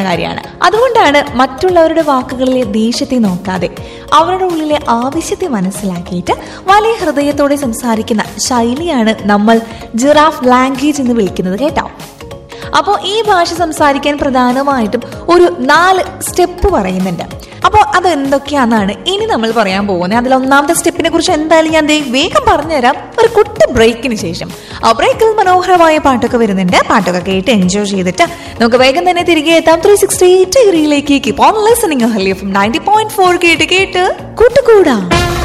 കാര്യമാണ് അതുകൊണ്ടാണ് മറ്റുള്ളവരുടെ വാക്കുകളിലെ ദേഷ്യത്തെ നോക്കാതെ അവരുടെ ഉള്ളിലെ ആവശ്യത്തെ മനസ്സിലാക്കിയിട്ട് വലിയ ഹൃദയത്തോടെ സംസാരിക്കുന്ന ശൈലിയാണ് നമ്മൾ ജിറാഫ് ലാംഗ്വേജ് എന്ന് വിളിക്കുന്നത് കേട്ടോ അപ്പോൾ ഈ ഭാഷ സംസാരിക്കാൻ പ്രധാനമായിട്ടും ഒരു നാല് സ്റ്റെപ്പ് പറയുന്നുണ്ട് അപ്പോൾ അത് എന്തൊക്കെയാണെന്നാണ് ഇനി നമ്മൾ പറയാൻ പോകുന്നത് അതിൽ ഒന്നാമത്തെ സ്റ്റെപ്പിനെ കുറിച്ച് എന്തായാലും ഞാൻ ദേ വേഗം പറഞ്ഞുതരാം ഒരു കുട്ടി ബ്രേക്കിന് ശേഷം ആ ബ്രേക്കിൽ മനോഹരമായ പാട്ടൊക്കെ വരുന്നുണ്ട് പാട്ടൊക്കെ കേട്ട് എൻജോയ് ചെയ്തിട്ട് നമുക്ക് വേഗം തന്നെ തിരികെ എത്താം ത്രീ സിക്സ്റ്റി എയ്റ്റ് ഡിഗ്രിയിലേക്ക് keep on listening helium ninety point four കേട്ട് കേട്ട് കൂട്ടുകൂടാം